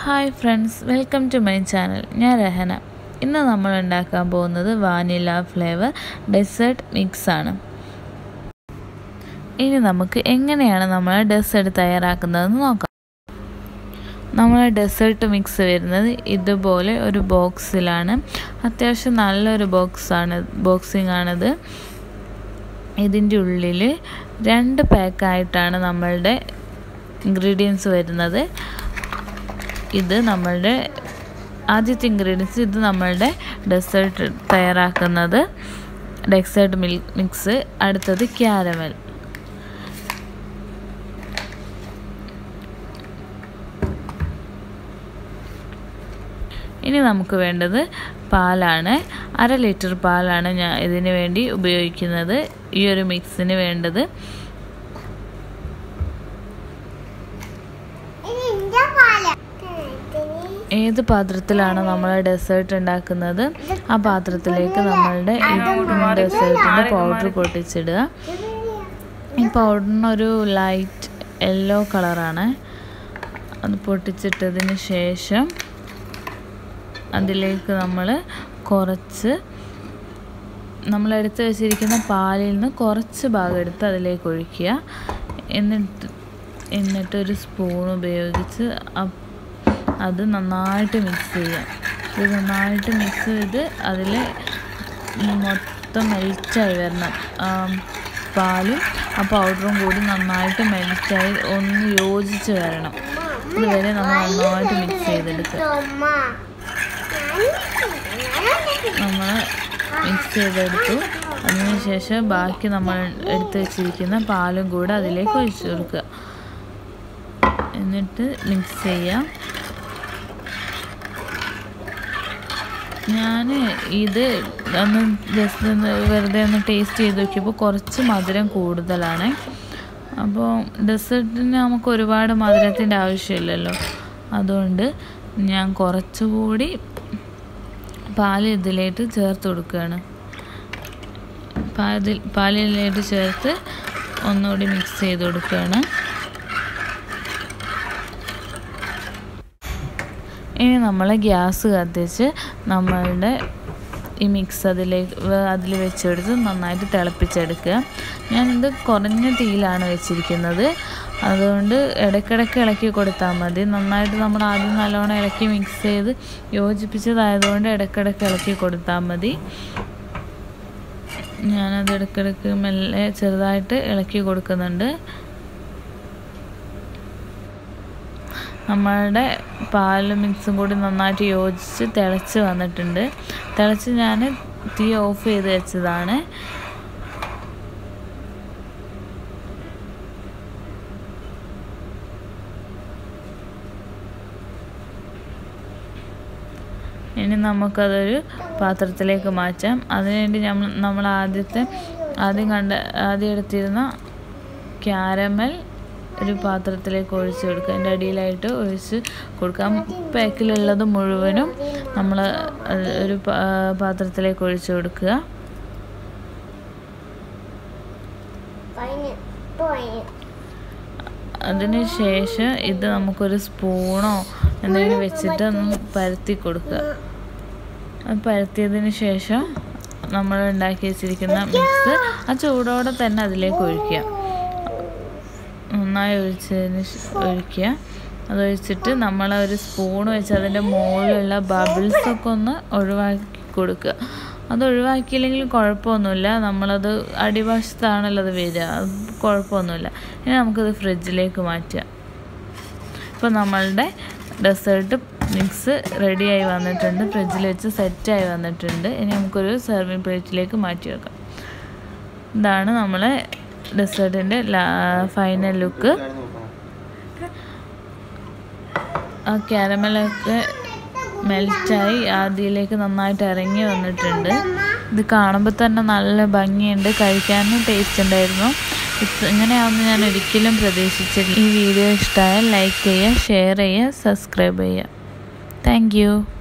hi friends welcome to my channel ഞാൻ രഹന ഇന്ന് നമ്മൾ ഉണ്ടാക്കാൻ പോകുന്നത് വാനില ഫ്ലേവർ ഡെസേർട്ട് മിക്സ് ആണ് ഇനി നമുക്ക് എങ്ങനെയാണ് നമ്മൾ ഡെസേർട്ട് തയ്യാറാക്കുന്നതെന്ന് നോക്കാം നമ്മൾ ഡെസേർട്ട് മിക്സ് വരുന്നത് ഇതുപോലെ ഒരു ബോക്സിലാണ് അത്യാവശ്യം നല്ലൊരു ബോക്സാണ് ബോക്സിംഗ് ആണിത് ഇതിൻ്റെ ഉള്ളിൽ രണ്ട് പാക്കായിട്ടാണ് നമ്മളുടെ ഇൻഗ്രീഡിയൻസ് വരുന്നത് ഇത് നമ്മളുടെ ആദ്യത്തെ ഇൻഗ്രീഡിയൻസ് ഇത് നമ്മളുടെ ഡെസേർട്ട് തയ്യാറാക്കുന്നത് ഡെസേർട്ട് മിൽക്ക് മിക്സ് അടുത്തത് ക്യാരമൽ ഇനി നമുക്ക് വേണ്ടത് പാലാണ് അര ലിറ്റർ പാലാണ് ഞാൻ ഇതിന് വേണ്ടി ഉപയോഗിക്കുന്നത് ഈ ഒരു മിക്സിന് വേണ്ടത് ഏത് പാത്രത്തിലാണ് നമ്മൾ ഡെസേർട്ട് ഉണ്ടാക്കുന്നത് ആ പാത്രത്തിലേക്ക് നമ്മളുടെ ഈ ഡെസേർട്ടിൻ്റെ പൗഡർ പൊട്ടിച്ചിടുക ഈ പൗഡറിനൊരു ലൈറ്റ് യെല്ലോ കളറാണ് അത് പൊട്ടിച്ചിട്ടതിന് ശേഷം അതിലേക്ക് നമ്മൾ കുറച്ച് നമ്മൾ എടുത്ത് വെച്ചിരിക്കുന്ന പാലിൽ നിന്ന് കുറച്ച് ഭാഗം എടുത്ത് അതിലേക്ക് ഒഴിക്കുക എന്നിട്ട് എന്നിട്ട് ഒരു സ്പൂൺ ഉപയോഗിച്ച് അത് നന്നായിട്ട് മിക്സ് ചെയ്യുക ഇത് നന്നായിട്ട് മിക്സ് ചെയ്ത് അതിൽ മൊത്തം മെൽറ്റായി വരണം പാലും ആ പൗഡറും കൂടി നന്നായിട്ട് മെൽറ്റായി ഒന്ന് യോജിച്ച് വരണം ഇതുവരെ നമ്മൾ നന്നായിട്ട് മിക്സ് ചെയ്തെടുക്കുക നമ്മൾ മിക്സ് ചെയ്തെടുത്തു അതിനുശേഷം ബാക്കി നമ്മൾ എടുത്ത് വെച്ചിരിക്കുന്ന പാലും കൂടെ അതിലേക്ക് ഒഴിച്ചു കൊടുക്കുക എന്നിട്ട് മിക്സ് ചെയ്യാം ഞാൻ ഇത് ഒന്ന് ജസ്റ്റ് ഒന്ന് വെറുതെ ഒന്ന് ടേസ്റ്റ് ചെയ്ത് നോക്കിയപ്പോൾ കുറച്ച് മധുരം കൂടുതലാണ് അപ്പോൾ ഡെസേർട്ടിന് നമുക്ക് ഒരുപാട് മധുരത്തിൻ്റെ ആവശ്യമില്ലല്ലോ അതുകൊണ്ട് ഞാൻ കുറച്ചുകൂടി പാല് ഇതിലേക്ക് ചേർത്ത് കൊടുക്കുകയാണ് പാലിൽ പാലിലേക്ക് ചേർത്ത് ഒന്നുകൂടി മിക്സ് ചെയ്ത് കൊടുക്കുകയാണ് ഇനി നമ്മൾ ഗ്യാസ് കത്തിച്ച് നമ്മളുടെ ഈ മിക്സ് അതിലേക്ക് അതിൽ വെച്ചെടുത്ത് നന്നായിട്ട് തിളപ്പിച്ചെടുക്കുക ഞാനിത് കുറഞ്ഞ തീയിലാണ് വെച്ചിരിക്കുന്നത് അതുകൊണ്ട് ഇടയ്ക്കിടയ്ക്ക് ഇളക്കി കൊടുത്താൽ മതി നന്നായിട്ട് നമ്മൾ ആദ്യം നല്ലോണം ഇളക്കി മിക്സ് ചെയ്ത് യോജിപ്പിച്ചതായതുകൊണ്ട് ഇടയ്ക്കിടയ്ക്ക് ഇളക്കി കൊടുത്താൽ മതി ഞാനത് ഇടയ്ക്കിടയ്ക്ക് മെല്ലെ ചെറുതായിട്ട് ഇളക്കി കൊടുക്കുന്നുണ്ട് നമ്മളുടെ പാല് മിക്സും കൂടി നന്നായിട്ട് യോജിച്ച് തിളച്ച് വന്നിട്ടുണ്ട് തിളച്ച് ഞാൻ തീ ഓഫ് ചെയ്ത് വെച്ചതാണ് ഇനി നമുക്കതൊരു പാത്രത്തിലേക്ക് മാറ്റാം അതിനുവേണ്ടി നമ്മൾ നമ്മൾ ആദ്യത്തെ ആദ്യം കണ്ട ആദ്യം എടുത്തിരുന്ന ക്യാരമൽ ഒരു പാത്രത്തിലേക്ക് ഒഴിച്ച് കൊടുക്കുക അതിൻ്റെ അടിയിലായിട്ട് ഒഴിച്ച് കൊടുക്കാം പാക്കിലുള്ളത് മുഴുവനും നമ്മൾ ഒരു പാത്രത്തിലേക്ക് ഒഴിച്ച് കൊടുക്കുക അതിന് ശേഷം ഇത് നമുക്കൊരു സ്പൂണോ എന്തെങ്കിലും വെച്ചിട്ട് ഒന്ന് പരത്തി കൊടുക്കുക അത് പരത്തിയതിന് ശേഷം നമ്മൾ ഉണ്ടാക്കി വെച്ചിരിക്കുന്ന മിക്സ് ആ ചൂടോടെ തന്നെ അതിലേക്ക് ഒഴിക്കുക നന്നായി ഒഴിച്ചതിന് ഒഴിക്കുക അതൊഴിച്ചിട്ട് നമ്മൾ ഒരു സ്പൂൺ വെച്ച് അതിൻ്റെ മുകളിലുള്ള ബബിൾസൊക്കെ ഒന്ന് ഒഴിവാക്കി കൊടുക്കുക അത് ഒഴിവാക്കിയില്ലെങ്കിൽ കുഴപ്പമൊന്നുമില്ല നമ്മളത് അടിവശത്താണല്ലോ അത് വരിക അത് കുഴപ്പമൊന്നുമില്ല ഇനി നമുക്കത് ഫ്രിഡ്ജിലേക്ക് മാറ്റാം ഇപ്പോൾ നമ്മളുടെ ഡെസേർട്ട് മിക്സ് റെഡിയായി വന്നിട്ടുണ്ട് ഫ്രിഡ്ജിൽ വെച്ച് സെറ്റായി വന്നിട്ടുണ്ട് ഇനി നമുക്കൊരു സെർവിങ് പ്ലേറ്റിലേക്ക് മാറ്റി വെക്കാം ഇതാണ് നമ്മളെ ഡെസേർട്ടിൻ്റെ ഫൈനൽ ലുക്ക് ആ ക്യാരമലൊക്കെ മെൽറ്റായി ആദ്യയിലേക്ക് നന്നായിട്ട് ഇറങ്ങി വന്നിട്ടുണ്ട് ഇത് കാണുമ്പോൾ തന്നെ നല്ല ഭംഗിയുണ്ട് കഴിക്കാനും ടേസ്റ്റ് ഉണ്ടായിരുന്നു ഇങ്ങനെയാവുമെന്ന് ഞാൻ ഒരിക്കലും പ്രതീക്ഷിച്ചില്ല ഈ വീഡിയോ ഇഷ്ടമായാൽ ലൈക്ക് ചെയ്യുക ഷെയർ ചെയ്യുക സബ്സ്ക്രൈബ് ചെയ്യുക താങ്ക്